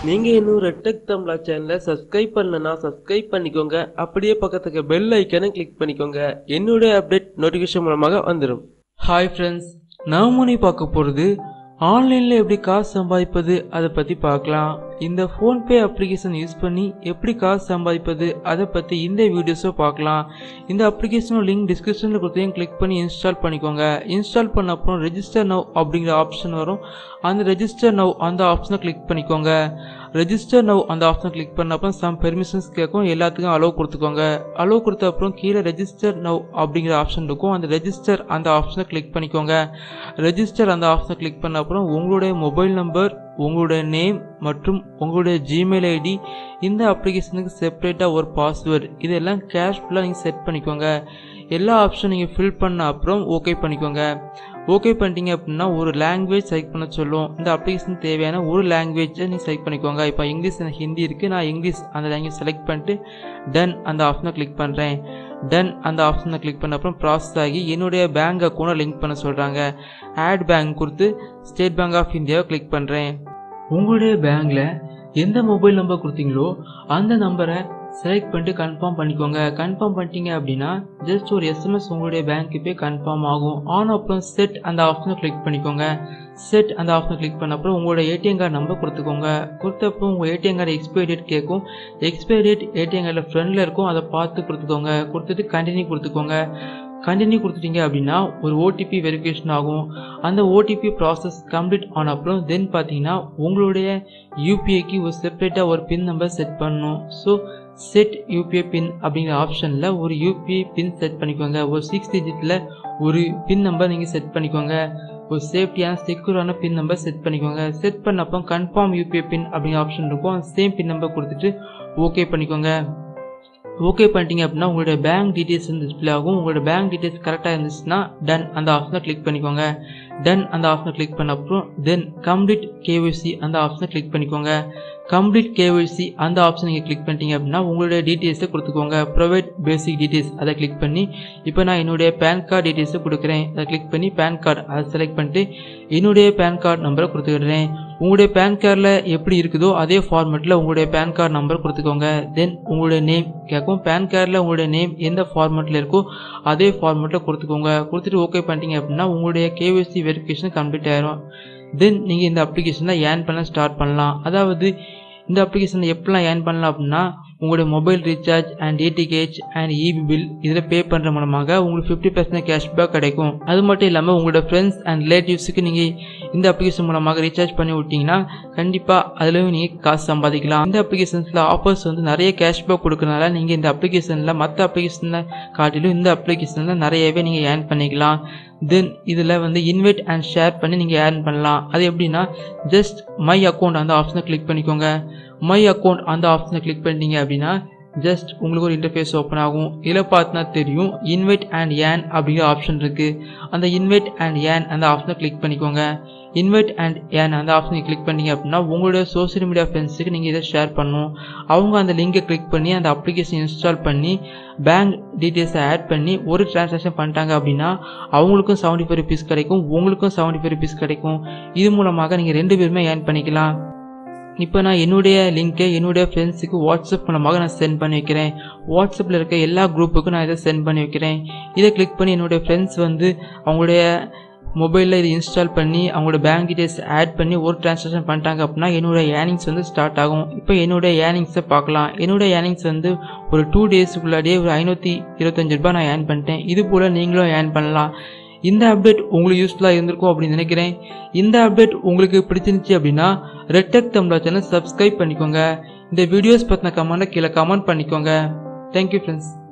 நீங்கள் இன்னும் ரெட்டக் தமிழா சேனலை சப்ஸ்கிரைப் பண்ணலனா சப்ஸ்கிரைப் பண்ணிக்கோங்க அப்படியே பக்கத்துக்கு பெல் ஐக்கனை கிளிக் பண்ணிக்கோங்க என்னுடைய அப்டேட் நோட்டிஃபிகேஷன் மூலமாக வந்துடும் ஹாய் ஃப்ரெண்ட்ஸ் நாம நீ பார்க்க போகிறது ஆன்லைனில் எப்படி காசு சம்பாதிப்பது அதை பற்றி பார்க்கலாம் இந்த ஃபோன்பே அப்ளிகேஷன் யூஸ் பண்ணி எப்படி காசு சம்பாதிப்பது அதை பற்றி இந்த வீடியோஸை பார்க்கலாம் இந்த அப்ளிகேஷனோட லிங்க் டிஸ்கிரிப்ஷனில் கொடுத்தையும் கிளிக் பண்ணி இன்ஸ்டால் பண்ணிக்கோங்க இன்ஸ்டால் பண்ண அப்புறம் ரெஜிஸ்டர் நவ் அப்படிங்கிற ஆப்ஷன் வரும் அந்த ரெஜிஸ்டர் நவ் அந்த ஆப்ஷனை கிளிக் பண்ணிக்கோங்க ரெஜிஸ்டர் நவ் அந்த ஆப்ஷனை கிளிக் பண்ண அப்புறம் சம் பெர்மிஷன்ஸ் கேட்கும் எல்லாத்துக்கும் அலோவ் கொடுத்துக்கோங்க அலோவ் கொடுத்த அப்புறம் கீழே ரெஜிஸ்டர் நவ் அப்படிங்கிற ஆப்ஷன் இருக்கும் அந்த ரெஜிஸ்டர் அந்த ஆப்ஷனை கிளிக் பண்ணிக்கோங்க ரெஜிஸ்டர் அந்த ஆப்ஷனை கிளிக் பண்ண அப்புறம் உங்களுடைய மொபைல் நம்பர் உங்களுடைய நேம் மற்றும் உங்களுடைய ஜிமெயில் ஐடி இந்த அப்ளிகேஷனுக்கு செப்பரேட்டாக ஒரு பாஸ்வேர்டு இதெல்லாம் கேஷ்ஃபுல்லாக நீங்கள் செட் பண்ணிக்கோங்க எல்லா ஆப்ஷன் நீங்கள் ஃபில் பண்ண அப்புறம் ஓகே பண்ணிக்கோங்க ஓகே பண்ணிட்டீங்க அப்படின்னா ஒரு லாங்குவேஜ் செலக்ட் பண்ண சொல்லும் இந்த அப்ளிகேஷன் தேவையான ஒரு லாங்குவேஜை நீங்கள் செலக்ட் பண்ணிக்கோங்க இப்போ இங்கிலீஷ் எனக்கு ஹிந்தி இருக்குது நான் இங்கிலீஷ் அந்த லாங்குவேஜ் செலக்ட் பண்ணிட்டு டன் அந்த ஆப்ஷனை கிளிக் பண்ணுறேன் டன் அந்த ஆப்ஷனை கிளிக் பண்ண அப்புறம் ப்ராசஸ் ஆகி என்னுடைய பேங்க் அக்கௌண்ட்டை லிங்க் பண்ண சொல்கிறாங்க ஆட் பேங்க் கொடுத்து ஸ்டேட் பேங்க் ஆஃப் இந்தியாவை கிளிக் பண்ணுறேன் உங்களுடைய பேங்க்கில் எந்த மொபைல் நம்பர் கொடுத்தீங்களோ அந்த நம்பரை செலக்ட் பண்ணிட்டு கன்ஃபார்ம் பண்ணிக்கோங்க கன்ஃபார்ம் பண்ணிட்டீங்க அப்படின்னா ஜஸ்ட் ஒரு எஸ்எம்எஸ் உங்களுடைய பேங்க்கு போய் கன்ஃபார்ம் ஆகும் ஆன் அப்புறம் செட் அந்த ஆப்ஷனை கிளிக் பண்ணிக்கோங்க செட் அந்த ஆப்ஷனை கிளிக் பண்ண அப்புறம் உங்களோட ஏடிஎம் கார்டு நம்பர் கொடுத்துக்கோங்க கொடுத்த அப்புறம் உங்கள் ஏடிஎம் கார்டு எக்ஸ்பைரி டேட் கேட்கும் எக்ஸ்பைரி டேட் ஏடிஎம் கார்டில் ஃப்ரண்டில் இருக்கும் அதை பார்த்து கொடுத்துக்கோங்க கொடுத்துட்டு கண்டினியூ கொடுத்துக்கோங்க கண்டினியூ கொடுத்துட்டீங்க அப்படின்னா ஒரு ஓடிபி வெரிஃபிகேஷன் ஆகும் அந்த ஓடிபி ப்ராசஸ் கம்ப்ளீட் ஆன அப்புறம் தென் பார்த்தீங்கன்னா உங்களுடைய யூபிஐக்கு ஒரு செப்பரேட்டாக ஒரு பின் நம்பர் செட் பண்ணணும் ஸோ செட் யூபிஐ பின் அப்படிங்கிற ஆப்ஷனில் ஒரு யூபிஐ பின் செட் பண்ணிக்கோங்க ஒரு சிக்ஸ் டிஜிட்டில் ஒரு பின் நம்பர் நீங்கள் செட் பண்ணிக்கோங்க ஒரு சேஃப்டியான செக்யூரான பின் நம்பர் செட் பண்ணிக்கோங்க செட் பண்ணப்போ கன்ஃபார்ம் யூபிஐ பின் அப்படிங்கிற ஆப்ஷன் இருக்கும் சேம் பின் நம்பர் கொடுத்துட்டு ஓகே பண்ணிக்கோங்க ஓகே பண்ணிட்டீங்க அப்படின்னா உங்களுடைய பேங்க் டீட்டெயில்ஸ் வந்து டிஸ்பிளே ஆகும் உங்களோட பேங்க் டீட்டெயில்ஸ் கரெக்டாக இருந்துச்சுன்னா டன் அந்த ஆப்ஷனை கிளிக் பண்ணிக்கோங்க டன் அந்த ஆப்ஷனை கிளிக் பண்ண அப்புறம் தென் கம்ப்ளீட் கேஒய்சி அந்த ஆப்ஷனை கிளிக் பண்ணிக்கோங்க கம்ப்ளீட் கேஒய்சி அந்த ஆப்ஷன் நீங்கள் கிளிக் பண்ணிட்டீங்க அப்படின்னா உங்களுடைய டீட்டெயில்ஸை கொடுத்துக்கோங்க ப்ரொவைட் பேசிக் டீட்டெயில்ஸ் அதை கிளிக் பண்ணி இப்போ நான் என்னுடைய பேன் கார்டு டீட்டெயில்ஸை கொடுக்குறேன் அதை கிளிக் பண்ணி பேன் கார்டு அதை செலக்ட் பண்ணிட்டு என்னுடைய பேன் கார்டு நம்பரை கொடுத்துக்கிடுறேன் உங்களுடைய பேன் கார்டில் எப்படி இருக்குதோ அதே ஃபார்மேட்டில் உங்களுடைய பேன் கார்டு நம்பர் கொடுத்துக்கோங்க தென் உங்களுடைய நேம் கேட்கும் பேன் கார்டில் உங்களுடைய நேம் எந்த ஃபார்மேட்டில் இருக்கோ அதே ஃபார்மேட்டில் கொடுத்துக்கோங்க கொடுத்துட்டு ஓகே பண்ணிட்டீங்க அப்படின்னா உங்களுடைய கேஒய்சி வெரிஃபிகேஷன் கம்ப்ளீட் ஆயிரும் தென் நீங்கள் இந்த அப்ளிகேஷனில் ஏர்ன் பண்ண ஸ்டார்ட் பண்ணலாம் அதாவது இந்த அப்ளிகேஷனில் எப்படிலாம் ஏர்ன் பண்ணலாம் அப்படின்னா உங்களுடைய மொபைல் ரீசார்ஜ் அண்ட் ஏடிகேச் அண்ட் இபி பில் இதில் பே பண்ணுற மூலமாக உங்களுக்கு ஃபிஃப்டி பர்சன்ட் கேஷ்பேக் கிடைக்கும் அது மட்டும் இல்லாமல் உங்களோட ஃப்ரெண்ட்ஸ் அண்ட் ரிலேட்டிவ்ஸுக்கு நீங்கள் இந்த அப்ளிகேஷன் மூலமாக ரீசார்ஜ் பண்ணி விட்டிங்கன்னா கண்டிப்பாக அதுலேயும் நீங்கள் காசு சம்பாதிக்கலாம் இந்த அப்ளிகேஷன்ஸில் ஆஃபர்ஸ் வந்து நிறைய கேஷ்பேக் கொடுக்கறனால நீங்கள் இந்த அப்ளிகேஷனில் மற்ற அப்ளிகேஷனில் காட்டிலும் இந்த அப்ளிகேஷனில் நிறையவே நீங்கள் ஏர்ன் பண்ணிக்கலாம் தென் இதில் வந்து இன்வைட் அண்ட் ஷேர் பண்ணி நீங்கள் ஏர்ன் பண்ணலாம் அது எப்படின்னா ஜஸ்ட் மை அக்கௌண்ட் அந்த ஆப்ஷனை கிளிக் பண்ணிக்கோங்க மை அக்கௌண்ட் அந்த ஆப்ஷனை கிளிக் பண்ணிட்டீங்க அப்படின்னா ஜஸ்ட் உங்களுக்கு ஒரு இன்டர்ஃபேஸ் ஓப்பன் ஆகும் இதில் பார்த்தா தெரியும் இன்வைட் அண்ட் ஏன் அப்படிங்கிற ஆப்ஷன் இருக்குது அந்த இன்வைட் அண்ட் ஏன் அந்த ஆப்ஷனை கிளிக் பண்ணிக்கோங்க இன்வைட் அண்ட் ஏன் அந்த ஆப்ஷனை கிளிக் பண்ணீங்க அப்படின்னா உங்களுடைய சோஷியல் மீடியா ஃப்ரெண்ட்ஸுக்கு நீங்கள் இதை ஷேர் பண்ணணும் அவங்க அந்த லிங்கை கிளிக் பண்ணி அந்த அப்ளிகேஷன் இன்ஸ்டால் பண்ணி பேங்க் டீட்டெயில்ஸை ஆட் பண்ணி ஒரு டிரான்சாக்ஷன் பண்ணிட்டாங்க அப்படின்னா அவங்களுக்கும் செவன்டி ஃபைவ் ருபீஸ் கிடைக்கும் உங்களுக்கும் செவன்டி ஃபைவ் ருபீஸ் கிடைக்கும் இது மூலமாக நீங்கள் ரெண்டு பேருமே ஏர்ன் பண்ணிக்கலாம் இப்போ நான் என்னுடைய லிங்க்கை என்னுடைய ஃப்ரெண்ட்ஸுக்கு வாட்ஸ்அப் மூலமாக நான் சென்ட் பண்ணி வைக்கிறேன் வாட்ஸ்அப்பில் இருக்க எல்லா குரூப்புக்கும் நான் இதை சென்ட் பண்ணி வைக்கிறேன் இதை கிளிக் பண்ணி என்னுடைய ஃப்ரெண்ட்ஸ் வந்து அவங்களுடைய மொபைலில் இது இன்ஸ்டால் பண்ணி அவங்களோட பேங்க் டீட்டெயில்ஸ் ஆட் பண்ணி ஒரு டிரான்சாக்ஷன் பண்ணிட்டாங்க அப்படின்னா என்னோட ஏர்னிங்ஸ் வந்து ஸ்டார்ட் ஆகும் இப்போ என்னோட ஏர்னிங்ஸை பார்க்கலாம் என்னோட ஏர்னிங்ஸ் வந்து ஒரு டூ டேஸுக்குள்ளாடியே ஒரு ஐநூற்றி இருபத்தஞ்சு ரூபாய் நான் ஏர்ன் பண்ணிட்டேன் இது போல் நீங்களும் ஏர்ன் பண்ணலாம் இந்த அப்டேட் உங்களுக்கு யூஸ்ஃபுல்லாக இருந்திருக்கும் அப்படின்னு நினைக்கிறேன் இந்த அப்டேட் உங்களுக்கு பிடிச்சிருந்துச்சி அப்படின்னா ரெட்டக் தமிழா சேனல் சப்ஸ்கிரைப் பண்ணிக்கோங்க இந்த வீடியோஸ் பற்றின கமெண்ட்டை கீழே கமெண்ட் பண்ணிக்கோங்க தேங்க்யூ ஃப்ரெண்ட்ஸ்